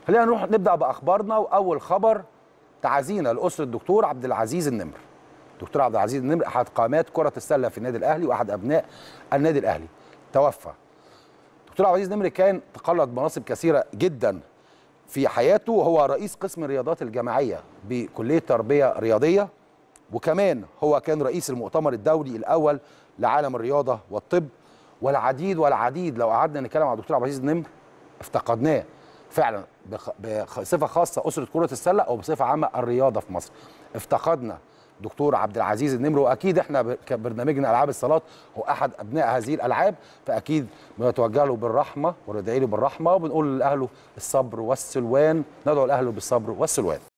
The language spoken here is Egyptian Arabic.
خلينا نروح نبدا باخبارنا واول خبر تعازينا لاسره الدكتور عبد العزيز النمر دكتور عبد العزيز النمر احد قامات كره السله في النادي الاهلي واحد ابناء النادي الاهلي توفى دكتور عبد العزيز النمر كان تقلد مناصب كثيره جدا في حياته هو رئيس قسم الرياضات الجامعيه بكليه تربيه رياضيه وكمان هو كان رئيس المؤتمر الدولي الاول لعالم الرياضه والطب والعديد والعديد لو قعدنا نتكلم عن الدكتور عبد العزيز النمر افتقدناه فعلا بخ- بصفه خاصه اسره كره السله او بصفه عامه الرياضه في مصر افتقدنا دكتور عبد العزيز النمر واكيد احنا ب- كبرنامجنا العاب الصالات هو احد ابناء هذه الالعاب فاكيد بنتوجه له بالرحمه وندعي له بالرحمه وبنقول لاهله الصبر والسلوان ندعو لاهله بالصبر والسلوان